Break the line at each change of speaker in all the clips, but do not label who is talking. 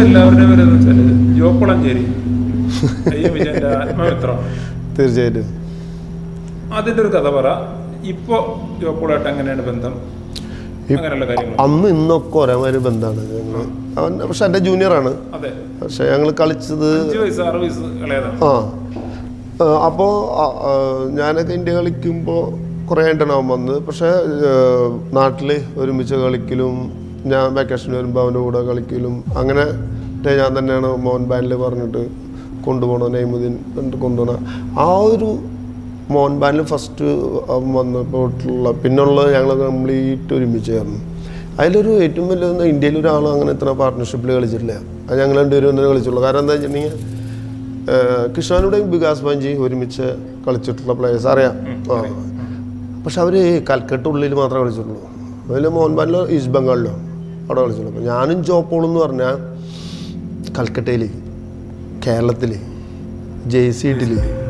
എല്ലാവരുടെയും പേര് എന്ന് വെച്ചാൽ ജോക്കുളഞ്ചേരി അയ്യോ വിജയന്റെ ആത്മമിത്രം
തീർച്ചയായിട്ടും
അതിന്റെ ഒരു കഥ പറ ഇപ്പോ ജോക്കുളായിട്ട് എങ്ങനെയാണ് ബന്ധം അങ്ങനെയുള്ള കാര്യങ്ങൾ
അന്ന് ഇന്നൊക്കെ ഒരേമാതിരി ബന്ധമാണ് ഞങ്ങൾ അവൻ പക്ഷെ എൻ്റെ ജൂനിയറാണ്
അതെ
പക്ഷെ ഞങ്ങൾ കളിച്ചത്
അഞ്ച് വയസ്സ് ആറ് വയസ്സ് ഇളയതാണ്
ആ അപ്പോൾ ഞാനൊക്കെ ഇന്ത്യ കളിക്കുമ്പോൾ കുറേ ആയിട്ടാണ് അവൻ വന്നത് പക്ഷേ നാട്ടിൽ ഒരുമിച്ച് കളിക്കലും ഞാൻ വെക്കേഷൻ വരുമ്പോൾ അവൻ്റെ കൂടെ കളിക്കലും അങ്ങനെ ടെ ഞാൻ തന്നെയാണ് മോഹൻ ബാൻഡിൽ പറഞ്ഞിട്ട് കൊണ്ടുപോകണം നൈമുദ്ദീൻ പറഞ്ഞിട്ട് കൊണ്ടുപോകണം ആ ഒരു മോഹൻ ബാൻഡിൽ ഫസ്റ്റ് അവൻ വന്നപ്പോട്ടുള്ള പിന്നുള്ള ഞങ്ങൾ കംപ്ലീറ്റ് ഒരുമിച്ചായിരുന്നു അതിലൊരു ഏറ്റവും വലിയ ഇന്ത്യയിൽ ഒരാൾ അങ്ങനെ ഇത്ര പാർട്ട്ണർഷിപ്പിൽ കളിച്ചിട്ടില്ല അത് ഞങ്ങൾ രണ്ടുപേരും തന്നെ കളിച്ചുള്ളൂ കാരണം എന്താ വെച്ചിട്ടുണ്ടെങ്കിൽ കിഷാനുടെയും വികാസ് ബാഞ്ചി ഒരുമിച്ച് കളിച്ചിട്ടുള്ള പ്ലേയേഴ്സ് അറിയാം ആ പക്ഷെ അവർ കൽക്കട്ട ഉള്ളിൽ മാത്രമേ കളിച്ചിട്ടുള്ളൂ അതിൽ മോഹൻബാനിലോ ഈസ്റ്റ് ബംഗാളിലോ അവിടെ കളിച്ചുള്ളൂ അപ്പോൾ ഞാനും ജോപ്പോൾ എന്ന് പറഞ്ഞാൽ കൽക്കട്ടയിൽ കേരളത്തിൽ ജെ സി ടിയിൽ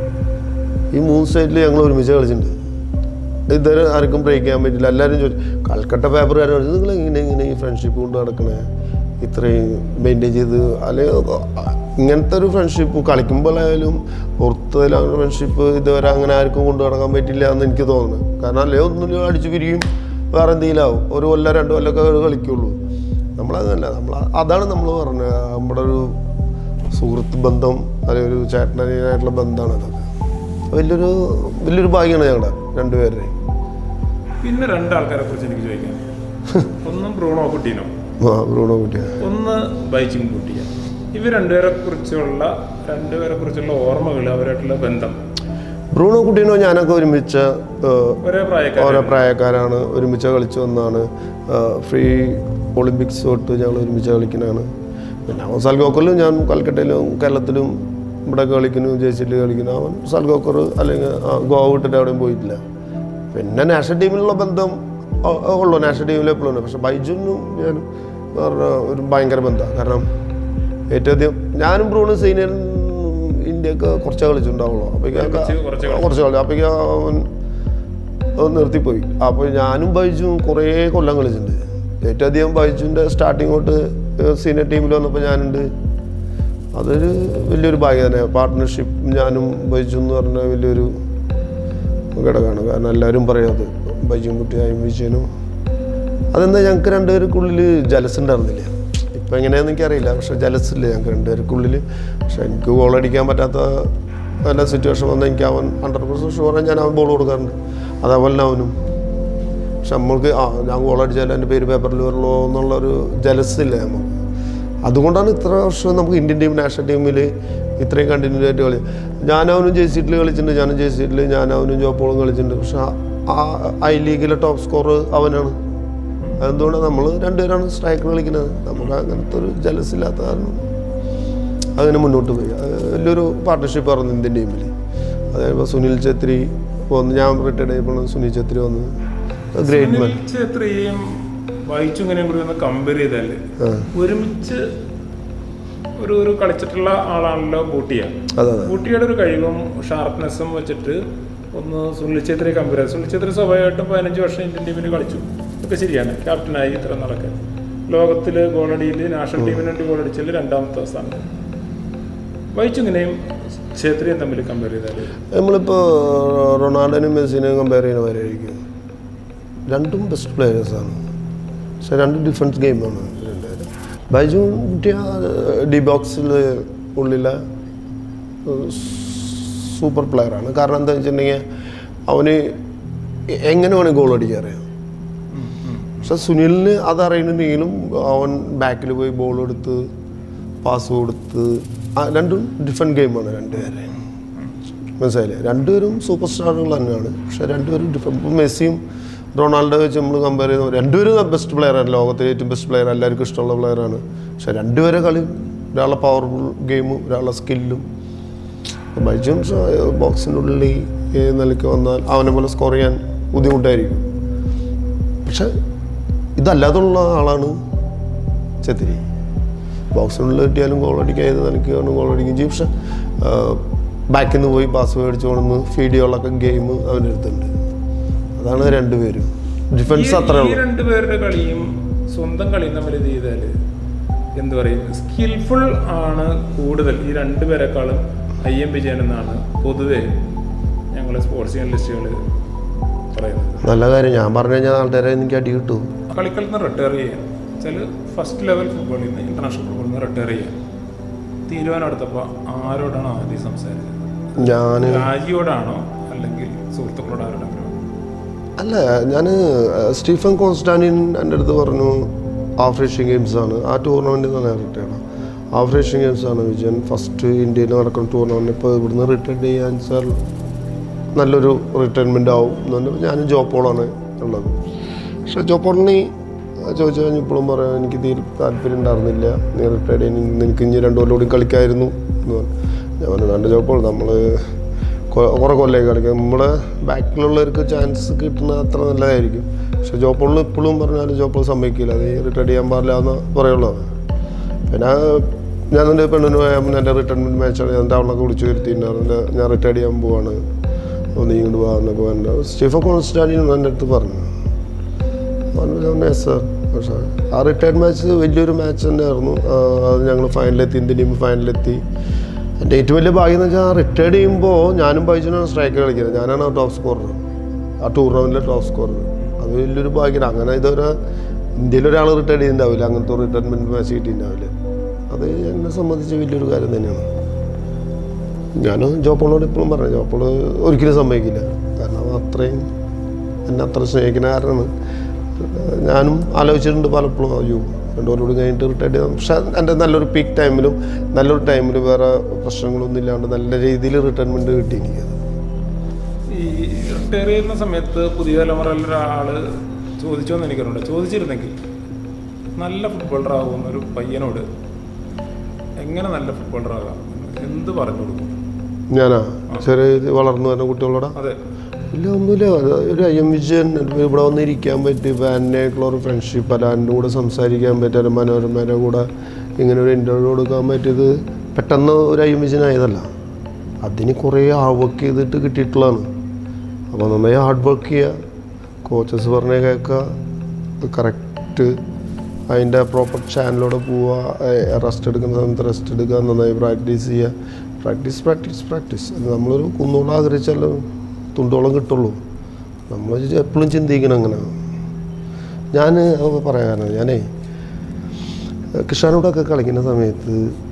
ഈ മൂന്ന് സ്റ്റേറ്റിൽ ഞങ്ങൾ ഒരുമിച്ച് കളിച്ചിട്ടുണ്ട് ഇതുവരെ ആർക്കും ബ്രേക്ക് ചെയ്യാൻ പറ്റില്ല എല്ലാവരും ചോദിച്ചു കൽക്കട്ട പേപ്പറുകാർ പറഞ്ഞു നിങ്ങൾ ഇങ്ങനെ ഇങ്ങനെ ഈ ഫ്രണ്ട്ഷിപ്പ് കൊണ്ട് നടക്കണേ ഇത്രയും മെയിൻറ്റെയിൻ ചെയ്ത് അല്ലെങ്കിൽ ഇങ്ങനത്തെ ഒരു ഫ്രണ്ട്ഷിപ്പ് കളിക്കുമ്പോഴായാലും പുറത്തേലും അങ്ങനെ ഫ്രണ്ട്ഷിപ്പ് ഇതുവരെ അങ്ങനെ ആർക്കും കൊണ്ടു നടക്കാൻ പറ്റില്ല എന്ന് എനിക്ക് തോന്നുന്നു കാരണം അല്ലേ ഒന്നും അടിച്ചു പിരിയും വേറെ എന്തെങ്കിലും ആവും ഒരു കൊല്ലം രണ്ട് കൊല്ലമൊക്കെ കളിക്കുള്ളൂ നമ്മളതല്ല നമ്മൾ അതാണ് നമ്മൾ പറഞ്ഞത് നമ്മുടെ ഒരു സുഹൃത്ത് ബന്ധം അല്ലെങ്കിൽ ഒരു ചേട്ടനായിട്ടുള്ള ബന്ധമാണ് അതൊക്കെ വലിയൊരു വലിയൊരു ഭാഗ്യമാണ് ഞങ്ങളുടെ രണ്ടുപേരുടെയും
പിന്നെ രണ്ടാൾക്കാരെ കുറിച്ച് എനിക്ക് ചോദിക്കാം ഒന്നും ബ്രൂണോ കുട്ടീനോ
ആ ബ്രൂണോ കുട്ടിയ
ഒന്ന് ബൈച്ചിങ് കുട്ടിയ ഇവർ രണ്ടുപേരെ കുറിച്ചുള്ള രണ്ടുപേരെ കുറിച്ചുള്ള ഓർമ്മകൾ അവരായിട്ടുള്ള ബന്ധം
ബ്രൂണോ കുട്ടീനോ ഞാനൊക്കെ ഒരുമിച്ച് ഏഹ്,
ഒരേ പ്രായക്കാർ
ഓരോ പ്രായക്കാരാണ് ഒരുമിച്ച് കളിച്ചു വന്നതാണ് ഫ്രീ ഒളിമ്പിക്സ് തൊട്ട് ഞങ്ങൾ ഒരുമിച്ച് കളിക്കുന്നതാണ് പിന്നെ അവൻ സൽഗോക്കറിലും ഞാൻ കൽക്കട്ടയിലും കേരളത്തിലും ഇവിടെ കളിക്കുന്നു ജയിച്ചിട്ട് കളിക്കുന്നു അവൻ സൽഗോക്കർ അല്ലെങ്കിൽ ആ, ഗോവ വിട്ടിട്ട് എവിടെയും പോയിട്ടില്ല പിന്നെ നാഷണൽ ടീമിലുള്ള ബന്ധം ഉ- ഉള്ളൂ നാഷണൽ ടീമിൽ എപ്പോഴും ഉണ്ട് പക്ഷെ ബൈജുനും ഞാനും പറഞ്ഞ ഒരു ഭയങ്കര ബന്ധമാണ് കാരണം ഏറ്റവും അധികം ഞാനും ബ്രൂണും സീനിയറും ഇന്ത്യക്ക് കുറച്ചേ കളിച്ചിട്ടുണ്ടാവുള്ളൂ
കുറച്ച് കുറച്ച്
അപ്പോൾ കുറച്ച് കളി അപ്പോൾ അവൻ അത് നിർത്തിപ്പോയി അപ്പോൾ ഞാനും ബൈജും കുറേ കൊല്ലം കളിച്ചിട്ടുണ്ട് ഏറ്റവും അധികം ബൈജുവിൻ്റെ സ്റ്റാർട്ടിങ് തൊട്ട് സീനിയർ ടീമിൽ വന്നപ്പോൾ ഞാനുണ്ട് അതൊരു വലിയൊരു ഭാഗ്യം തന്നെ പാർട്ട്ണർഷിപ്പ് ഞാനും ബൈജു എന്ന് പറഞ്ഞ വലിയൊരു ഘടകമാണ് കാരണം എല്ലാവരും പറയും അത് ബൈജും കുട്ടിയായും വിജയനും അതെന്താ ഞങ്ങൾക്ക് രണ്ടുപേർക്കുള്ളിൽ ജലസ് ഉണ്ടായിരുന്നില്ല ഇപ്പം എങ്ങനെയാണെന്ന് എനിക്കറിയില്ല പക്ഷെ ജലസ് ഇല്ല ഞങ്ങൾക്ക് രണ്ടുപേർക്കുള്ളിൽ പക്ഷെ എനിക്ക് ഗോൾ അടിക്കാൻ പറ്റാത്ത നല്ല സിറ്റുവേഷൻ വന്നാൽ എനിക്ക് അവൻ ഹൺഡ്രഡ് പെർസെൻറ്റ് ഷുവറായി ഞാൻ അവൻ ബോൾ കൊടുക്കാറുണ്ട് അതേപോലെ തന്നെ അവനും പക്ഷെ നമ്മൾക്ക് ആ ഞാൻ ഗോൾ അടിച്ചാൽ എൻ്റെ പേര് പേപ്പറിൽ വരുള്ളൂ എന്നുള്ളൊരു ജലസ് ഇല്ല നമുക്ക് അതുകൊണ്ടാണ് ഇത്ര വർഷം നമുക്ക് ഇന്ത്യൻ ടീം നാഷണൽ ടീമിൽ ഇത്രയും കണ്ടിന്യൂ ആയിട്ട് കളി ഞാനവനും ജെ സീറ്റിൽ കളിച്ചിട്ടുണ്ട് ഞാനും ജെ സീറ്റിൽ ഞാനവനും ജോപ്പോളും കളിച്ചിട്ടുണ്ട് പക്ഷെ ആ ഐ ലീഗിലെ ടോപ്പ് സ്കോർ അവനാണ് അതെന്തുകൊണ്ടാണ് നമ്മൾ രണ്ടുപേരാണ് സ്ട്രൈക്കർ കളിക്കുന്നത് നമുക്ക് അങ്ങനത്തെ ഒരു ജലസ് ഇല്ലാത്ത കാരണം അങ്ങനെ മുന്നോട്ട് പോയി അത് വലിയൊരു പാർട്ട്ണർഷിപ്പ് ആയിരുന്നു ഇന്ത്യൻ ടീമിൽ അതേപോലെ സുനിൽ ഛത്രി വന്ന് ഞാൻ റിട്ടയർഡ് ആയപ്പോൾ സുനിൽ ഛത്രി വന്ന് ഗ്രേറ്റ് മാൻ
എത്രയും വായിച്ചു ഇങ്ങനെയും കൂടി ഒന്ന് കമ്പയർ ചെയ്താല്
ആ
ഒരുമിച്ച് ഒരു ഒരു കളിച്ചിട്ടുള്ള ആളാണല്ലോ ബൂട്ടിയ
അതെ അതെ
ബൂട്ടിയുടെ ഒരു കഴിവും ഷാർപ്നെസ്സും വെച്ചിട്ട് ഒന്ന് സുനിൽ ഛേത്രി കമ്പയർ ചെയ്ത് സുനിൽ ഛേത്രി സ്വാഭാവികമായിട്ടും പതിനഞ്ച് വർഷം ഇന്ത്യൻ ടീമിൽ കളിച്ചു ഒക്കെ ശരിയാണ് ക്യാപ്റ്റനായി ഇത്ര നടക്കാൻ ലോകത്തിൽ ഗോളടിയിൽ നാഷണൽ ടീമിന് വേണ്ടി ഗോളടിച്ചതിൽ രണ്ടാമത്തെ സ്ഥാനം വഹിച്ചു ഇങ്ങനെയും ഛേത്രിയും തമ്മിൽ കമ്പയർ ചെയ്താൽ
നമ്മളിപ്പോൾ റൊണാൾഡോനും മെസ്സിനെയും കമ്പയർ ചെയ്യുന്ന മാതിരിയായിരിക്കും രണ്ടും ബെസ്റ്റ് പ്ലെയേഴ്സാണ് പക്ഷെ രണ്ടും ഡിഫറൻസ് ഗെയിമാണ് രണ്ടുപേരും ബൈജു കുട്ടിയ ഡി ബോക്സിൽ ഉള്ളിലെ സൂപ്പർ പ്ലെയറാണ് കാരണം എന്താ വെച്ചിട്ടുണ്ടെങ്കിൽ അവന് എങ്ങനെ വേണമെങ്കിൽ ഗോൾ അടിക്കാൻ അറിയാം പക്ഷെ സുനിലിന് അതറിയണമെങ്കിലും അവൻ ബാക്കിൽ പോയി ബോൾ എടുത്ത് പാസ് കൊടുത്ത് ആ രണ്ടും ഡിഫറെൻറ്റ് ഗെയിമാണ് രണ്ടുപേരെ മനസ്സിലായില്ലേ രണ്ടുപേരും സൂപ്പർ സ്റ്റാറുകൾ തന്നെയാണ് പക്ഷെ രണ്ടുപേരും ഡിഫറെൻറ്റ് ഇപ്പോൾ മെസ്സിയും റൊണാൾഡോ വെച്ച് നമ്മൾ കമ്പയർ ചെയ്യുമ്പോൾ രണ്ടുപേരും ബെസ്റ്റ് പ്ലെയറാണ് ലോകത്തിലെ ഏറ്റവും ബെസ്റ്റ് പ്ലെയർ എല്ലാവർക്കും ഇഷ്ടമുള്ള പ്ലെയറാണ് പക്ഷെ രണ്ടുപേരെ കളി ഒരാളുടെ പവർഫുൾ ഗെയിമും ഒരാളുടെ സ്കില്ലും ബൈജും ബോക്സിനുള്ളിൽ ഏത് നിലയ്ക്ക് വന്നാൽ അവനെ പോലെ സ്കോർ ചെയ്യാൻ ബുദ്ധിമുട്ടായിരിക്കും പക്ഷെ ഇതല്ലാതുള്ള ആളാണ് ചെത്തിരി ബോക്സിനുള്ളിൽ കിട്ടിയാലും ഗോൾ അടിക്കാൻ ഏത് നിലയ്ക്കാണ് ഗോൾ അടിക്കുകയും ചെയ്യും പക്ഷെ ബാക്കിൽ നിന്ന് പോയി പാസ് മേടിച്ച് കൊണ്ടുവന്ന് ഫീഡ് ചെയ്യാനുള്ളൊക്കെ ഗെയിം അവൻ്റെ അടുത്തുണ്ട് അതാണ് രണ്ടുപേരും ഡിഫൻസ് അത്രേ
ഈ
ഉള്ളൂ
രണ്ടുപേരുടെ കളിയും സ്വന്തം കളിയും തമ്മിൽ ഇത് ചെയ്താല് എന്ത് പറയും സ്കിൽഫുൾ ആണ് കൂടുതൽ ഈ രണ്ടുപേരെക്കാളും ഐ എം വിജയൻ എന്നാണ് പൊതുവെ ഞങ്ങളെ സ്പോർട്സ് ജേർണലിസ്റ്റുകൾ പറയുന്നത്
നല്ല കാര്യം ഞാൻ പറഞ്ഞു കഴിഞ്ഞാൽ ആൾക്കാരെ എനിക്ക് അടി കിട്ടും
കളിക്കളത്തിൽ നിന്ന് റിട്ടയർ ചെയ്യാൻ വെച്ചാൽ ഫസ്റ്റ് ലെവൽ ഫുട്ബോളിൽ നിന്ന് ഇന്റർനാഷണൽ ഫുട്ബോളിൽ നിന്ന് റിട്ടയർ ചെയ്യാൻ തീരുമാനം എടുത്തപ്പോൾ ആരോടാണ് ആദ്യം സംസാരിച്ചത്
ഞാൻ
രാജിയോടാണോ അല്ലെങ്കിൽ സുഹൃത്തുക്കളോട് ആരോടെങ്കിലും
അല്ല ഞാൻ സ്റ്റീഫൻ കോൺസ്റ്റാന്റിൻ എൻ്റെ അടുത്ത് പറഞ്ഞു ഹാഫ് ഏഷ്യൻ ഗെയിംസ് ആണ് ആ ടൂർണമെൻറ്റിൽ തന്നെ റിട്ടയർഡ് ഹാഫ് ഏഷ്യൻ ഗെയിംസ് ആണ് വിജയൻ ഫസ്റ്റ് ഇന്ത്യയിൽ നടക്കുന്ന ടൂർണമെൻറ്റ് ഇപ്പോൾ ഇവിടുന്ന് റിട്ടയർഡ് ചെയ്യാൻ വെച്ചാൽ നല്ലൊരു റിട്ടയർമെൻ്റ് ആവും എന്ന് പറഞ്ഞപ്പോൾ ഞാനും ജോപ്പോളാണ് ഉള്ളത് പക്ഷേ ജോപ്പോളിന് ചോദിച്ചു കഴിഞ്ഞാൽ ഇപ്പോഴും പറയാം എനിക്ക് തീരെ താല്പര്യം ഉണ്ടായിരുന്നില്ല നീ റിട്ടയർഡ് ചെയ്യാൻ നിനക്ക് ഇനി രണ്ടു കൊല്ലം കൂടി കളിക്കായിരുന്നു എന്ന് പറഞ്ഞു ഞാൻ പറഞ്ഞു വേണ്ട ജോപ്പോൾ നമ്മൾ കുറേ കൊല്ലമായി കളിക്കാം നമ്മുടെ ബാക്കിലുള്ളവർക്ക് ചാൻസ് കിട്ടുന്ന അത്ര നല്ലതായിരിക്കും പക്ഷെ ജോപ്പോളിന് ഇപ്പോഴും പറഞ്ഞാൽ ജോപ്പോൾ സമ്മതിക്കില്ല അത് റിട്ടയർഡ് ചെയ്യാൻ പാടില്ല എന്ന് പറയുള്ളൂ പിന്നെ ഞാൻ എൻ്റെ പെണ്ണിന് പോയപ്പോൾ എൻ്റെ റിട്ടയർമെൻറ്റ് മാച്ചാണ് എൻ്റെ അവളൊക്കെ വിളിച്ചു വരുത്തിയിട്ടുണ്ടായിരുന്നു എൻ്റെ ഞാൻ റിട്ടയർഡ് ചെയ്യാൻ പോവാണ് ഒന്ന് ഇങ്ങോട്ട് പോകാമെന്നൊക്കെ എൻ്റെ സ്റ്റീഫൻ കോൺസ്റ്റാൻറ്റിൻ എൻ്റെ അടുത്ത് പറഞ്ഞു പറഞ്ഞു സാർ പക്ഷേ ആ റിട്ടയർഡ് മാച്ച് വലിയൊരു മാച്ച് തന്നെയായിരുന്നു ആ, അത് ഞങ്ങൾ ഫൈനലെത്തി ഇന്ത്യൻ ടീം ഫൈനലെത്തി എൻ്റെ ഏറ്റവും വലിയ ഭാഗ്യം എന്ന് വെച്ചാൽ ആ റിട്ടയർഡ് ചെയ്യുമ്പോൾ ഞാനും ബൈജുനാണ് സ്ട്രൈക്കർ കളിക്കുന്നത് ഞാനാണ് ആ ടോപ്പ് സ്കോറർ ആ ടൂർണമെൻറ്റിലെ ടോപ്പ് സ്കോറർ അത് വലിയൊരു ഭാഗ്യമാണ് അങ്ങനെ ഇതൊരു ഇന്ത്യയിൽ ഒരാൾ റിട്ടയർഡ് ചെയ്യുന്നുണ്ടാവില്ല അങ്ങനത്തെ ഒരു റിട്ടയർമെൻറ്റ് മാച്ച് കിട്ടിയിട്ടുണ്ടാവില്ല അത് എന്നെ സംബന്ധിച്ച് വലിയൊരു കാര്യം തന്നെയാണ് ഞാൻ ജോപ്പോളോട് ഇപ്പോഴും പറഞ്ഞു ജോപ്പോള് ഒരിക്കലും സമ്മതിക്കില്ല കാരണം അത്രയും എന്നെ അത്ര സ്നേഹിക്കുന്ന കാരണമാണ് ഞാനും ആലോചിച്ചിട്ടുണ്ട് പലപ്പോഴും അയ്യോ രണ്ടു കൊല്ലം കൂടി കഴിഞ്ഞിട്ട് റിട്ടയർഡ് ചെയ്യാം പക്ഷെ എൻ്റെ നല്ലൊരു പീക്ക് ടൈമിലും നല്ലൊരു ടൈമിൽ വേറെ പ്രശ്നങ്ങളൊന്നും ഇല്ലാണ്ട് നല്ല രീതിയിൽ റിട്ടയർമെൻറ്റ് കിട്ടി എനിക്കത്
ഈ റിട്ടയർ ചെയ്യുന്ന സമയത്ത് പുതിയ തലമുറയിൽ ഒരാൾ ചോദിച്ചോന്ന് എനിക്കറിയില്ല ചോദിച്ചിരുന്നെങ്കിൽ നല്ല ഫുട്ബോളർ ആകുന്ന ഒരു പയ്യനോട് എങ്ങനെ നല്ല ഫുട്ബോളർ ആകാം എന്ത് പറഞ്ഞു കൊടുക്കും
ഞാനാ ചെറിയ ഇത് വളർന്നു വരുന്ന കുട്ടികളോടാ
അതെ
ഇല്ല ഒന്നുമില്ല അത് ഒരു ഐ എം വിജയൻ ഇവിടെ വന്ന് ഇരിക്കാൻ പറ്റി ഫാനായിട്ടുള്ള ഒരു ഫ്രണ്ട്ഷിപ്പ് അല്ല എൻ്റെ കൂടെ സംസാരിക്കാൻ പറ്റിയ ഒരു മനോരമയുടെ കൂടെ ഇങ്ങനെ ഒരു ഇൻ്റർവ്യൂ കൊടുക്കാൻ പറ്റിയത് പെട്ടെന്ന് ഒരു ഐ എം വിജയൻ ആയതല്ല അതിന് കുറേ ഹാർഡ് വർക്ക് ചെയ്തിട്ട് കിട്ടിയിട്ടുള്ളതാണ് അപ്പോൾ നന്നായി ഹാർഡ് വർക്ക് ചെയ്യുക കോച്ചസ് പറഞ്ഞ കേൾക്കുക കറക്റ്റ് അതിൻ്റെ പ്രോപ്പർ ചാനലിലൂടെ പോവുക റെസ്റ്റ് എടുക്കുന്ന സമയത്ത് റെസ്റ്റ് എടുക്കുക നന്നായി പ്രാക്ടീസ് ചെയ്യുക പ്രാക്ടീസ് പ്രാക്ടീസ് പ്രാക്ടീസ് അത് നമ്മളൊരു കുന്നോളം ആഗ്രഹിച്ചാലും തുണ്ടോളം കിട്ടുള്ളൂ നമ്മൾ എപ്പോഴും ചിന്തിക്കണം അങ്ങനെ ഞാൻ അത് പറയാൻ കാരണം ഞാനേ കൃഷ്ണനോടൊക്കെ കളിക്കുന്ന സമയത്ത്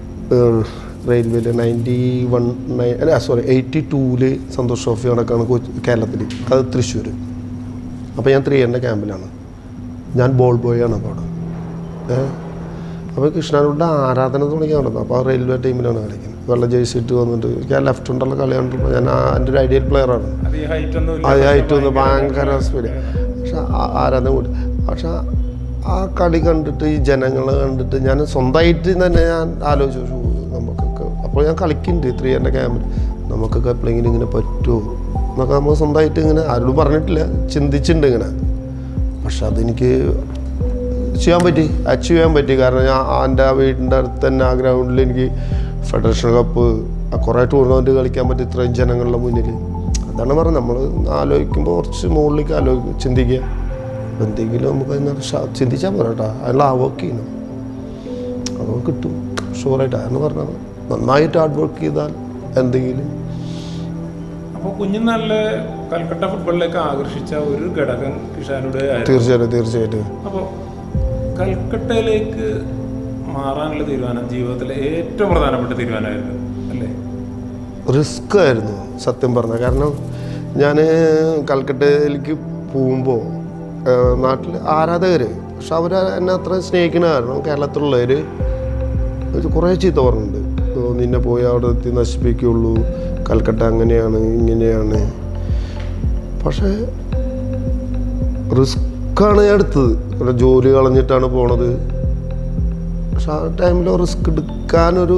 റെയിൽവേയിൽ നയൻറ്റി വൺ നയൻ അല്ല സോറി എയ്റ്റി ടൂവിൽ സന്തോഷ് ട്രോഫി നടക്കുകയാണ് കൊച്ചി കേരളത്തിൽ അത് തൃശ്ശൂർ അപ്പോൾ ഞാൻ ത്രീ എൻ്റെ ക്യാമ്പിലാണ് ഞാൻ ബോൾ ബോയ് ആണ് അപ്പോൾ അവിടെ ഏഹ് അപ്പോൾ കൃഷ്ണനോട് ആരാധന തുടങ്ങി നടന്നു അപ്പോൾ ആ റെയിൽവേ ടീമിലാണ് കളിക്കുന്നത് വെള്ള ജേഴ്സി ഇട്ട് വന്നിട്ട് ഞാൻ ലെഫ്റ്റ് ഉണ്ടുള്ള കളി കണ്ടപ്പോൾ ഞാൻ ആ എൻ്റെ ഒരു ഐഡിയൽ പ്ലെയറാണ്
അത് ഈ ഹൈറ്റ് ഒന്നും
അതായിട്ട് ഒന്ന് ഭയങ്കര സ്പീഡ് പക്ഷെ ആ- ആരാധന കൂടി പക്ഷെ ആ കളി കണ്ടിട്ട് ഈ ജനങ്ങളെ കണ്ടിട്ട് ഞാൻ സ്വന്തമായിട്ട് തന്നെ ഞാൻ ആലോചിച്ചു "ശ്ശോ, നമുക്കൊക്കെ അപ്പോൾ ഞാൻ കളിക്കുന്നുണ്ട് ത്രീ എൻ്റെ ക്യാമ്പിൽ നമുക്കൊക്കെ എപ്പോഴെങ്കിലും ഇങ്ങനെ പറ്റുമോ എന്നൊക്കെ നമ്മൾ സ്വന്തമായിട്ട് ഇങ്ങനെ ആരോടും പറഞ്ഞിട്ടില്ല ചിന്തിച്ചിട്ടുണ്ട് ഇങ്ങനെ പക്ഷെ അതെനിക്ക് ചെയ്യാൻ പറ്റി അച്ചീവ് ചെയ്യാൻ പറ്റി കാരണം ഞാൻ ആ എൻ്റെ ആ വീടിൻ്റെ അടുത്ത് തന്നെ ആ ഗ്രൗണ്ടിൽ എനിക്ക് ഫെഡറേഷൻ കപ്പ് കുറേ ടൂർണമെൻറ്റ് കളിക്കാൻ പറ്റി ഇത്രയും ജനങ്ങളുടെ മുന്നിൽ അതാണ് പറഞ്ഞത് നമ്മൾ ആലോചിക്കുമ്പോൾ കുറച്ച് മുകളിലേക്ക് ആലോചിക്കും ചിന്തിക്കുക എന്തെങ്കിലും നമുക്ക് അതിനകത്ത് ഷ- ചിന്തിച്ചാൽ പോരാ കേട്ടോ അതിനുള്ള ആ വർക്ക് ചെയ്യണം അത് കിട്ടും ഷുവറായിട്ട് അതാണ് പറഞ്ഞത് നന്നായിട്ട് ഹാർഡ് വർക്ക് ചെയ്താൽ എന്തെങ്കിലും
അപ്പോൾ കുഞ്ഞുനാളിലെ കൽക്കട്ട ഫുട്ബോളിലേക്ക് ആകർഷിച്ച ഒരു ഘടകം കിഷാനുടെ ആയിരുന്നു
തീർച്ചയായിട്ടും തീർച്ചയായിട്ടും
അപ്പോൾ കൽക്കട്ടയിലേക്ക് മാറാനുള്ള തീരുമാനം ജീവിതത്തിലെ ഏറ്റവും പ്രധാനപ്പെട്ട തീരുമാനമായിരുന്നു അല്ലേ
റിസ്ക് ആയിരുന്നു സത്യം പറഞ്ഞാൽ കാരണം ഞാൻ കൽക്കട്ടയിലേക്ക് പോകുമ്പോൾ നാട്ടിൽ ആരാധകർ പക്ഷെ അവർ എന്നെ അത്ര സ്നേഹിക്കുന്ന കാരണം കേരളത്തിലുള്ളവർ കുറേ ചീത്ത പറഞ്ഞിട്ടുണ്ട് "ഓ, നിന്നെ പോയി അവിടെ എത്തി നശിപ്പിക്കുള്ളൂ കൽക്കട്ട അങ്ങനെയാണ് ഇങ്ങനെയാണ് പക്ഷേ റിസ്ക്കാണ് ഞാൻ എടുത്തത് ഇവിടെ ജോലി കളഞ്ഞിട്ടാണ് പോണത് പക്ഷെ ആ ടൈമിൽ റിസ്ക് എടുക്കാനൊരു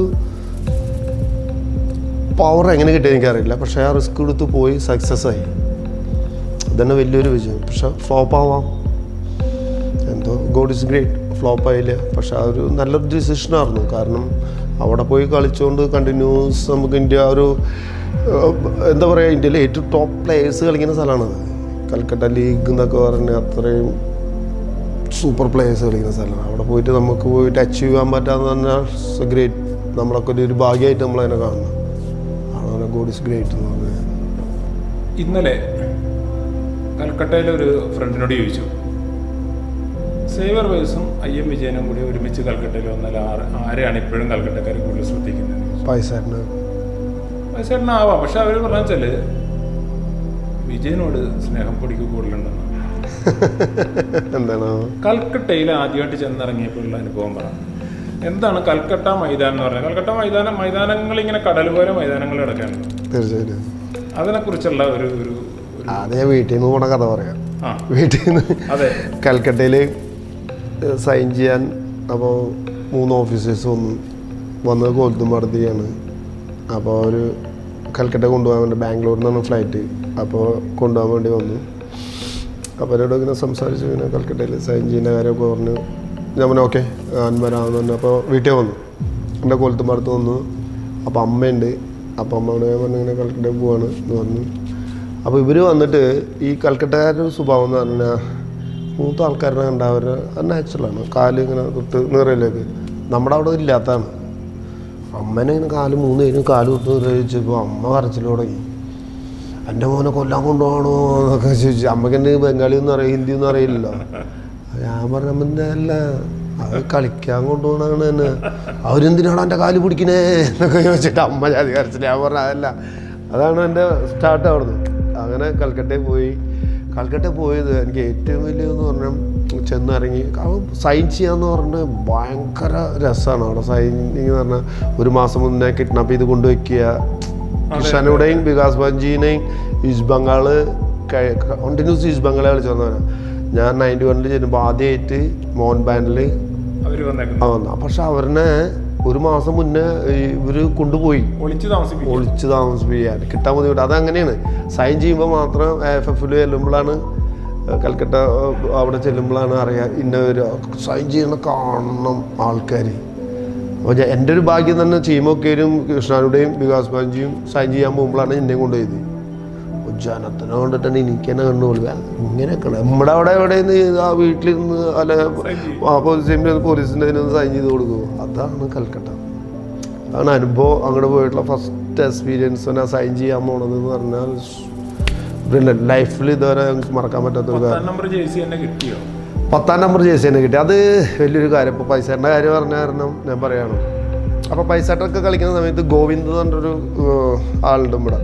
പവർ എങ്ങനെ കിട്ടിയത് എനിക്കറിയില്ല പക്ഷേ ആ റിസ്ക് എടുത്ത് പോയി സക്സസ് ആയി ഇതന്നെ വലിയൊരു വിജയം പക്ഷെ ഫ്ലോപ്പ് ആവാം എന്തോ ഗോഡ് ഇസ് ഗ്രേറ്റ് ഫ്ലോപ്പ് ആയില്ല പക്ഷെ ആ ഒരു നല്ലൊരു ഡിസിഷനായിരുന്നു കാരണം അവിടെ പോയി കളിച്ചുകൊണ്ട് കണ്ടിന്യൂസ് നമുക്ക് ഇന്ത്യ ഒരു ഏഹ്, എന്താ പറയുക ഇന്ത്യയിലെ ഏറ്റവും ടോപ്പ് പ്ലേയേഴ്സ് കളിക്കുന്ന സ്ഥലമാണത് കൽക്കട്ട ലീഗ് എന്നൊക്കെ പറഞ്ഞ് അത്രയും സൂപ്പർ പ്ലേയേഴ്സ് കളിക്കുന്ന സ്ഥലമാണ് അവിടെ പോയിട്ട് നമുക്ക് പോയിട്ട് അച്ചീവ് ചെയ്യാൻ പറ്റാന്ന് പറഞ്ഞാൽ ഗ്രേറ്റ് നമ്മളൊക്കെ ഒരു- ഒരു ഭാഗ്യമായിട്ട് നമ്മളതിനെ കാണുന്നത് അതാണ് ഗോഡ് ഇസ് ഗ്രേറ്റ് എന്ന് പറഞ്ഞത്
ഇന്നലെ കൽക്കട്ടയിലെ ഒരു ഫ്രണ്ടിനോട് ചോദിച്ചു സേവർ വയസ്സും ഐ എം വിജയനും കൂടി ഒരുമിച്ച് കൽക്കട്ടയിൽ വന്നാൽ ആര് ആരെയാണ് ഇപ്പോഴും കൽക്കട്ടക്കാർ കൂടുതൽ ശ്രദ്ധിക്കുന്നത്
പൈസേട്ടന്
വയസ്സേട്ടനാവാം പക്ഷെ അവർ പറഞ്ഞ വെച്ചാല് വിജയനോട് സ്നേഹം പൊടിക്ക് കൂടുതലുണ്ടെന്ന്
എന്താണ്
കൽക്കട്ടയിൽ ആദ്യമായിട്ട് ചെന്നിറങ്ങിയപ്പോഴുള്ള അനുഭവം പറ എന്താണ് കൽക്കട്ട മൈതാനം എന്ന് പറഞ്ഞാൽ കൽക്കട്ട മൈതാനം മൈതാനങ്ങൾ ഇങ്ങനെ കടൽ പോലെ മൈതാനങ്ങൾ കിടക്കാണ്
തീർച്ചയായിട്ടും
അതിനെക്കുറിച്ചുള്ള ഒരു ഒരു ഒരു-
അത് ഞാൻ വീട്ടിൽ നിന്ന് പോണ കഥ പറയാം
ആ
വീട്ടിൽ നിന്ന്
അതെ
കൽക്കട്ടയിൽ സൈൻ ചെയ്യാൻ അപ്പോൾ മൂന്ന് ഓഫീസേഴ്സ് വന്നു വന്നത് കോലത്തുംപാടത്തേക്കാണ് അപ്പോൾ അവർ കൽക്കട്ട കൊണ്ടുപോകാൻ വേണ്ടി ബാംഗ്ലൂരിൽ നിന്നാണ് ഫ്ലൈറ്റ് അപ്പോൾ കൊണ്ടുപോകാൻ വേണ്ടി വന്നു അപ്പോൾ അവരോട് ഇങ്ങനെ സംസാരിച്ചു ഇങ്ങനെ കൽക്കട്ടയിൽ സൈൻ ചെയ്യുന്ന കാര്യമൊക്കെ പറഞ്ഞു ഞാൻ പറഞ്ഞു ഓക്കെ ഞാൻ വരാമെന്ന് പറഞ്ഞു അപ്പോൾ വീട്ടിൽ വന്നു എൻ്റെ കൊലത്തുംപാടത്ത് വന്നു അപ്പോൾ അമ്മയുണ്ട് അപ്പോൾ അമ്മയോട് ഞാൻ പറഞ്ഞു ഇങ്ങനെ കൽക്കട്ടയിൽ പോവാണ് എന്ന് പറഞ്ഞു അപ്പോൾ ഇവർ വന്നിട്ട് ഈ കൽക്കട്ടക്കാരുടെ സ്വഭാവം എന്ന് പറഞ്ഞാൽ മൂത്ത ആൾക്കാരെ കണ്ടവർ നാച്ചുറലാണ് കാല് ഇങ്ങനെ തൊട്ട് നിറയിലേക്ക് നമ്മുടെ അവിടെ ഇല്ലാത്തതാണ് അമ്മനെ ഇങ്ങനെ കാല് മൂന്ന് പേരും കാല് തൊട്ട് നിറയിച്ചപ്പോൾ അമ്മ കരച്ചിൽ തുടങ്ങി എൻ്റെ മോനെ കൊല്ലാൻ കൊണ്ടുപോകണോ എന്നൊക്കെ ചോദിച്ചു അമ്മയ്ക്ക് എൻ്റെ ബംഗാളി ഒന്നും അറിയില്ല ഹിന്ദി ഒന്നും അറിയില്ലല്ലോ ഞാൻ പറഞ്ഞ അമ്മൻ്റെ അല്ല അത് കളിക്കാൻ കൊണ്ടുപോകണാണ് തന്നെ അവരെന്തിനാണ് എൻ്റെ കാല് പിടിക്കണേ എന്നൊക്കെ ചോദിച്ചിട്ട് അമ്മ ജാതി കരച്ചില്ല ഞാൻ പറഞ്ഞ അതല്ല അതാണ് എൻ്റെ സ്റ്റാർട്ട് അവിടുന്ന് അങ്ങനെ കൽക്കട്ടയിൽ പോയി കൽക്കട്ടയിൽ പോയത് എനിക്ക് ഏറ്റവും വലിയതെന്ന് പറഞ്ഞാൽ ചെന്നിറങ്ങി സൈൻ ചെയ്യാന്ന് പറഞ്ഞാൽ ഭയങ്കര രസമാണ് അവിടെ സൈനിങ് എന്ന് പറഞ്ഞാൽ ഒരു മാസം മുന്നേ കിഡ്നാപ്പ് ചെയ്ത് കൊണ്ടുവയ്ക്കുക കിഷാനുടെയും വികാസ് ബഞ്ചിനെയും ഈസ്റ്റ് ബംഗാള് കണ്ടിന്യൂസ് ഈസ്റ്റ് ബംഗാളെ കളിച്ചു വന്നവരാണ് ഞാൻ നയൻറ്റി വണ്ണിൽ ചെല്ലുമ്പോൾ ആദ്യമായിട്ട് മോഹൻ ബാൻഡിൽ
അവര് വന്നേക്കുന്നു
വന്ന പക്ഷെ അവരിനെ ഒരു മാസം മുന്നേ ഇവർ കൊണ്ടുപോയി
ഒളിച്ചു താമസിപ്പിക്കും
ഒളിച്ച് താമസിപ്പിക്കാൻ കിട്ടാൻ ബുദ്ധിമുട്ട് അതങ്ങനെയാണ് സൈൻ ചെയ്യുമ്പോൾ മാത്രം എഫ് എഫിൽ ചെല്ലുമ്പോഴാണ് കൽക്കട്ട ഏഹ്, അവിടെ ചെല്ലുമ്പോഴാണ് അറിയാം ഇന്ന ഒരു സൈൻ ചെയ്യണ കാണണം ആൾക്കാർ അപ്പോൾ ഞാൻ എൻ്റെ ഒരു ഭാഗ്യം തന്നെ ചീമൊക്കെയും കൃഷ്ണാനുടെയും വികാസ് ബാഞ്ചിയും സൈൻ ചെയ്യാൻ പോകുമ്പോഴാണ് എന്നെ കൊണ്ടുപോയത് അപ്പോൾ ജനത്തിനെ കണ്ടിട്ടാണ് എനിക്ക് തന്നെ കണ്ടുപോലും ഇങ്ങനെയൊക്കെ നമ്മുടെ അവിടെ എവിടെ നിന്ന് ആ വീട്ടിൽ നിന്ന് അല്ല പോലീസിൻ്റെ പോലീസിൻ്റെ ഇതിനൊന്ന് സൈൻ ചെയ്ത് കൊടുക്കുമോ അതാണ് കൽക്കട്ട അതാണ് അനുഭവം അങ്ങോട്ട് പോയിട്ടുള്ള ഫസ്റ്റ് എക്സ്പീരിയൻസ് ഞാൻ സൈൻ ചെയ്യാൻ പോണത് എന്ന് പറഞ്ഞാൽ ബ്രില്യൻ ലൈഫിൽ ഇതുവരെ എനിക്ക് മറക്കാൻ പറ്റാത്തൊരു കാര്യം
പത്താം നമ്പർ ജേഴ്സി തന്നെ കിട്ടിയോ
പത്താം നമ്പർ ജേഴ്സി തന്നെ കിട്ടി അത് വലിയൊരു കാര്യം ഇപ്പോൾ പൈസേൻ്റെ കാര്യം പറഞ്ഞ കാരണം ഞാൻ പറയാണ് അപ്പോൾ പൈസട്ടൊക്കെ കളിക്കുന്ന സമയത്ത് ഗോവിന്ദ് എന്ന് പറഞ്ഞൊരു ഏഹ്, ആളുണ്ട് ഇവിടെ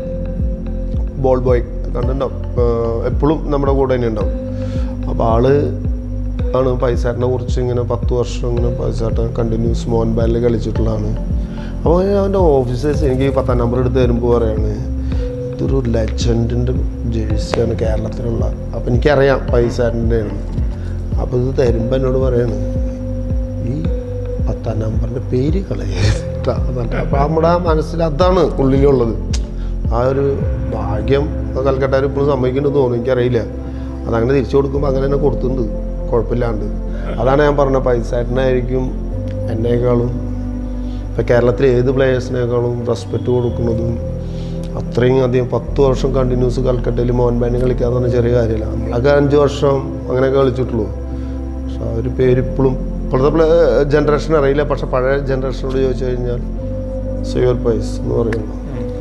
ബോൾ ബോയ് കണ്ടിട്ടുണ്ടാവും എപ്പോഴും നമ്മുടെ കൂടെ തന്നെ ഉണ്ടാവും അപ്പോൾ ആള് ആണ് പൈസാട്ടിനെ കുറിച്ച് ഇങ്ങനെ പത്ത് വർഷം ഇങ്ങനെ പൈസാട്ടൻ കണ്ടിന്യൂസ് മോഹൻ ബാലിൽ കളിച്ചിട്ടുള്ളതാണ് അപ്പോൾ അവൻ്റെ ഓഫീസേഴ്സ് എനിക്ക് ഈ പത്താം നമ്പർ എടുത്ത് തരുമ്പോൾ പറയാണ് ഇതൊരു ലെജൻഡിൻ്റെ ജേഴ്സിയാണ് കേരളത്തിലുള്ള അപ്പോൾ എനിക്കറിയാം പൈസാട്ടിൻ്റെയാണ് അപ്പോൾ ഇത് തരുമ്പോൾ എന്നോട് പറയാണ് ഈ പത്താം നമ്പറിൻ്റെ പേര് കളയരുത് അപ്പോൾ നമ്മുടെ ആ മനസ്സിൽ അതാണ് ഉള്ളിലുള്ളത് ആ ഒരു ഭാഗ്യം കൽക്കട്ടാർ ഇപ്പോഴും സമ്മതിക്കുന്നുണ്ടെന്ന് തോന്നുന്നു എനിക്കറിയില്ല അതങ്ങനെ തിരിച്ചു കൊടുക്കുമ്പോൾ അങ്ങനെ തന്നെ കൊടുത്തിട്ടുണ്ട് കുഴപ്പമില്ലാണ്ട് അതാണ് ഞാൻ പറഞ്ഞ പൈസാറ്റിനായിരിക്കും എന്നേക്കാളും ഇപ്പം കേരളത്തിലെ ഏത് പ്ലേയേഴ്സിനേക്കാളും റെസ്പെക്റ്റ് കൊടുക്കുന്നതും അത്രയും അധികം പത്ത് വർഷം കണ്ടിന്യൂസ് കൽക്കട്ടയിൽ മോഹൻ ബാൻഡ് കളിക്കാന്ന് പറഞ്ഞ ചെറിയ കാര്യമല്ല നമ്മളൊക്കെ അഞ്ച് വർഷം അങ്ങനെയൊക്കെ കളിച്ചിട്ടുള്ളൂ പക്ഷെ ആ ഒരു പേര് ഇപ്പോഴും ഇപ്പോഴത്തെ പ്ലേ ജനറേഷൻ അറിയില്ല പക്ഷെ പഴയ ജനറേഷനോട് ചോദിച്ചു കഴിഞ്ഞാൽ സേവർ പൈസ് എന്ന് പറയുന്നത്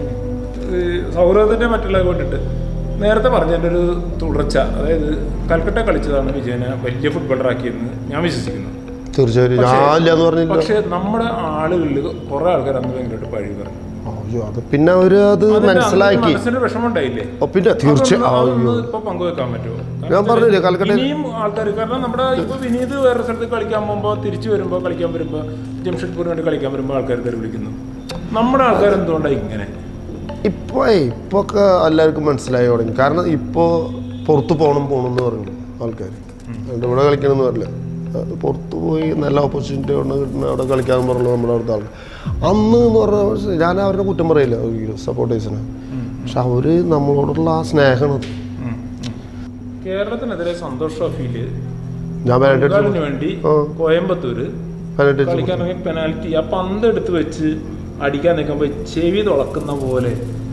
ഈ സൗഹൃദത്തിന്റെ മറ്റുള്ള കൊണ്ടിട്ട് നേരത്തെ പറഞ്ഞതിൻ്റെ ഒരു തുടർച്ച അതായത് കൽക്കട്ട കളിച്ചതാണ് വിജയനെ വലിയ ഫുട്ബോളറാക്കിയെന്ന് ഞാൻ വിശ്വസിക്കുന്നു
തീർച്ചയായും ഞാൻ ഇല്ല എന്ന് പറഞ്ഞില്ല
പക്ഷേ നമ്മുടെ ആളുകളിൽ കുറെ ആൾക്കാർ അന്ന് ഭയങ്കരമായിട്ട് പഴി പറഞ്ഞു
അയ്യോ അത് പിന്നെ അവര് അത്
അതിന്റെ
മനസ്സിലാക്കി
മനസ്സിന് വിഷമം ഉണ്ടായില്ലേ
ഓ, പിന്നെ തീർച്ചയായും
അതൊന്ന്
അയ്യോ
അതൊന്ന് ഇപ്പൊ പങ്കുവെക്കാൻ പറ്റുമോ
ഞാൻ പറഞ്ഞില്ലേ കൽക്കട്ടയിൽ
ഇനിയും ആൾക്കാർ കാരണം നമ്മുടെ ഇപ്പൊ വിനീത് വേറെ സ്ഥലത്ത് കളിക്കാൻ പോകുമ്പോൾ തിരിച്ചു വരുമ്പോൾ കളിക്കാൻ വരുമ്പോൾ ജംഷഡ്പൂരിന് വേണ്ടി കളിക്കാൻ വരുമ്പോൾ ആൾക്കാർ കയറി വിളിക്കുന്നു നമ്മുടെ ആൾക്കാർ എന്തുകൊണ്ടാണ് ഇങ്ങനെ
ഇപ്പോൾ ഇപ്പോൾ ഒക്കെ എല്ലാവർക്കും മനസ്സിലായി തുടങ്ങി കാരണം ഇപ്പോൾ പുറത്ത് പോകണം പോകണം എന്ന് പറയുന്നു ആൾക്കാർ അതുകൊണ്ട് ഇവിടെ കളിക്കണം എന്ന് പറയില്ല അത് പുറത്ത് പോയി നല്ല ഓപ്പർച്യൂണിറ്റി കൊണ്ട് കിട്ടുന്ന അവിടെ കളിക്കാമെന്ന് പറഞ്ഞു നമ്മുടെ അവിടുത്തെ ആൾ അന്ന് എന്ന് പറഞ്ഞാൽ ഞാൻ അവരുടെ കുറ്റം പറയില്ല സപ്പോർട്ടേഴ്സിനെ പക്ഷെ അവർ നമ്മളോടുള്ള ആ സ്നേഹമാണ്
ഉം, ഉം. കേരളത്തിനെതിരെ സന്തോഷ് ട്രോഫിയില്
ഞാൻ വേണ്ടിട്ട്
ബംഗാളിന് വേണ്ടി
ആ.
കോയമ്പത്തൂര്
വേണ്ടിട്ട്
കളിക്കാനെങ്കിൽ പെനാൽറ്റി ആ പന്ത് എടുത്ത് വെച്ച് അടിക്കാൻ നിൽക്കുമ്പോൾ ചെവി തുളക്കുന്ന പോലെ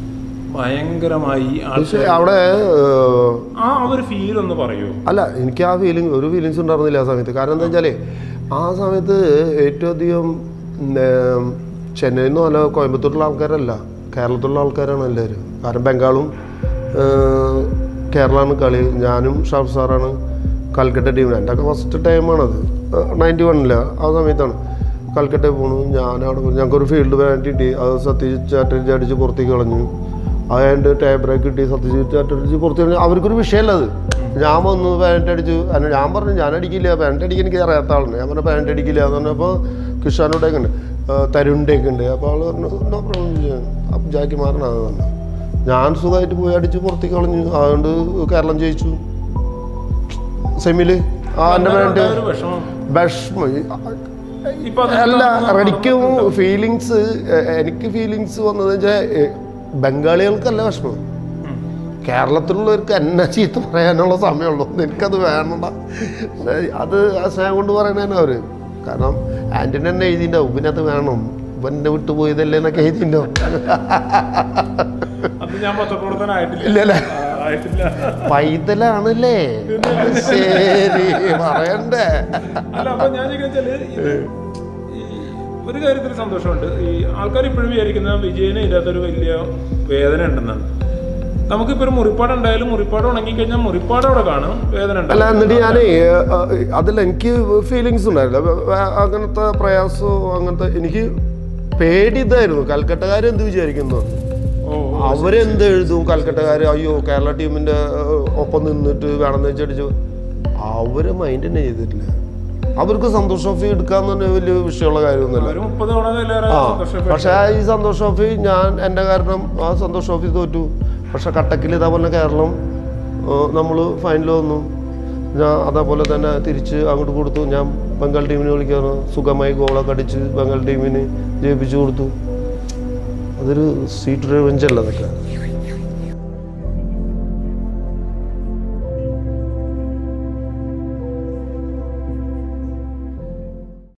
ഭയങ്കരമായി
പക്ഷേ
ആൾക്കാർ
അവിടെ ഏഹ്,
ആ ഒരു ഫീൽ ഒന്ന് പറയൂ
അല്ല എനിക്ക് ആ ഫീലിംഗ് ഒരു ഫീലിങ്സ് ഉണ്ടായിരുന്നില്ല ആ സമയത്ത് കാരണം എന്താ വെച്ചാലേ ആ സമയത്ത് ഏറ്റവും അധികം ഉം, ചെന്നൈയിൽ നിന്നോ അല്ല കോയമ്പത്തൂരിലുള്ള ആൾക്കാരല്ല കേരളത്തിലുള്ള ആൾക്കാരാണ് എല്ലാവരും കാരണം ബംഗാളും ഏഹ്, കേരളമാണ് കളി ഞാനും ഷാഫ് സാറാണ് കൽക്കട്ട ടീമിന് എൻ്റെ ഒക്കെ ഫസ്റ്റ് ടൈമാണത് നയൻറ്റി വണ്ണില് ആ സമയത്താണ് കൽക്കട്ടയിൽ പോണു ഞാൻ അവിടെ പോയി. ഞങ്ങൾക്കൊരു ഫീൽഡ് പെനാൽറ്റി കിട്ടി അത് സത്യജിത് ചാറ്റർജി അടിച്ച് പുറത്തേക്ക് കളഞ്ഞു അത് കഴിഞ്ഞിട്ട് ടൈ ബ്രേക്ക് കിട്ടി സത്യജിത് ചാറ്റർജി പുറത്തേക്ക് കളഞ്ഞു അവർക്കൊരു വിഷയമല്ല അത് ഞാൻ വന്നു പാൻറ്റ് അടിച്ചു അല്ല ഞാൻ പറഞ്ഞു ഞാൻ അടിക്കില്ല പാൻറ്റ് അടിക്കാൻ എനിക്ക് അറിയാത്ത ആളാണ് ഞാൻ പറഞ്ഞു പാൻറ്റ് അടിക്കില്ല എന്ന് പറഞ്ഞപ്പോൾ കിഷാനോടൊക്കെ ഉണ്ട് തരുണിൻ്റെയൊക്കെ ഉണ്ട് അപ്പോൾ ആൾ പറഞ്ഞു നോ പ്രോബ്ലം അപ്പം ജാക്കി മാറണത് പറഞ്ഞു ഞാൻ സുഖമായിട്ട് പോയി അടിച്ച് പുറത്തേക്ക് കളഞ്ഞു അതുകൊണ്ട് കേരളം ജയിച്ചു സെമില് ആ എൻ്റെ പാൻറ്റ്
ഒരു വിഷമം
വിഷമം
ഇപ്പൊ അത്
അല്ല റെഡിക്കും ഫീലിങ്സ് എനിക്ക് ഫീലിങ്സ് വന്നത് വെച്ചാൽ ബംഗാളികൾക്കല്ല വിഷമം
ഉം.
കേരളത്തിലുള്ളവർക്ക് എന്നെ ചീത്ത പറയാനുള്ള സമയമുള്ളൂ എനിക്കത് വേണണ്ട പക്ഷേ അത് ആ സ്നേഹം കൊണ്ട് പറയണേനെ അവർ കാരണം ആൻറ്റണി തന്നെ എഴുതിയിട്ടുണ്ടാവും പിന്നെ അത് വേണം ഇവൻ എന്നെ വിട്ടു പോയതല്ലേ എന്നൊക്കെ എഴുതിയിട്ടുണ്ടാവും
അത് ഞാൻ പത്രപ്രവർത്തനായിട്ടില്ല
ഇല്ലല്ലേ
ആ, ആയിട്ടില്ല
പൈതലാണല്ലേ ശരി പറയണ്ടേ
അല്ല അപ്പൊ ഞാൻ ചോദിച്ചാല് ഇത് ഈ ഒരു കാര്യത്തിൽ സന്തോഷമുണ്ട് ഈ ആൾക്കാർ ഇപ്പോഴും വിചാരിക്കുന്ന വിജയന് ഇതിനകത്തൊരു വലിയ വേദന ഉണ്ടെന്നാണ് നമുക്കിപ്പോ ഒരു മുറിപ്പാട് ഉണ്ടായാലും മുറിപ്പാട് ഉണങ്ങി കഴിഞ്ഞാൽ മുറിപ്പാട് അവിടെ കാണും വേദന
അല്ല
ഉണ്ടാവും
എന്നിട്ട് ഞാൻ അതിൽ എനിക്ക് ഫീലിങ്സ് ഉണ്ടായില്ല വേ- വേ- അങ്ങനത്തെ പ്രയാസമോ അങ്ങനത്തെ എനിക്ക് പേടി ഇതായിരുന്നു കൽക്കട്ടക്കാർ എന്ത് വിചാരിക്കുന്നു
ഓ
അവരെന്ത് എഴുതും കൽക്കട്ടക്കാർ അയ്യോ കേരള ടീമിന്റെ ഏഹ്, ഒപ്പം നിന്നിട്ട് വേണമെന്ന് വെച്ചടിച്ചു അവര് മൈൻഡ് തന്നെ ചെയ്തിട്ടില്ല അവർക്ക് സന്തോഷ് ട്രോഫി എടുക്കാന്ന് തന്നെ വലിയ വിഷയമുള്ള കാര്യമൊന്നുമില്ല
ഒരു മുപ്പത് തവണ ഇതിലേറെ
ആ
സന്തോഷം
പക്ഷെ ഈ സന്തോഷ് ട്രോഫി ഞാൻ എൻ്റെ കാരണം ആ സന്തോഷ് ട്രോഫി തോറ്റു പക്ഷെ കട്ടക്കിൽ ഇതേപോലെ കേരളം നമ്മൾ ഫൈനൽ വന്നു ഞാൻ അതേപോലെ തന്നെ തിരിച്ച് അങ്ങോട്ട് കൊടുത്തു ഞാൻ ബംഗാൾ ടീമിനെ വിളിക്കാറ് സുഖമായി ഗോളൊക്കെ അടിച്ച് ബംഗാൾ ടീമിന് ജയിപ്പിച്ചു കൊടുത്തു അതൊരു സീറ്റ് റിവെഞ്ച് അല്ല അതൊക്കെ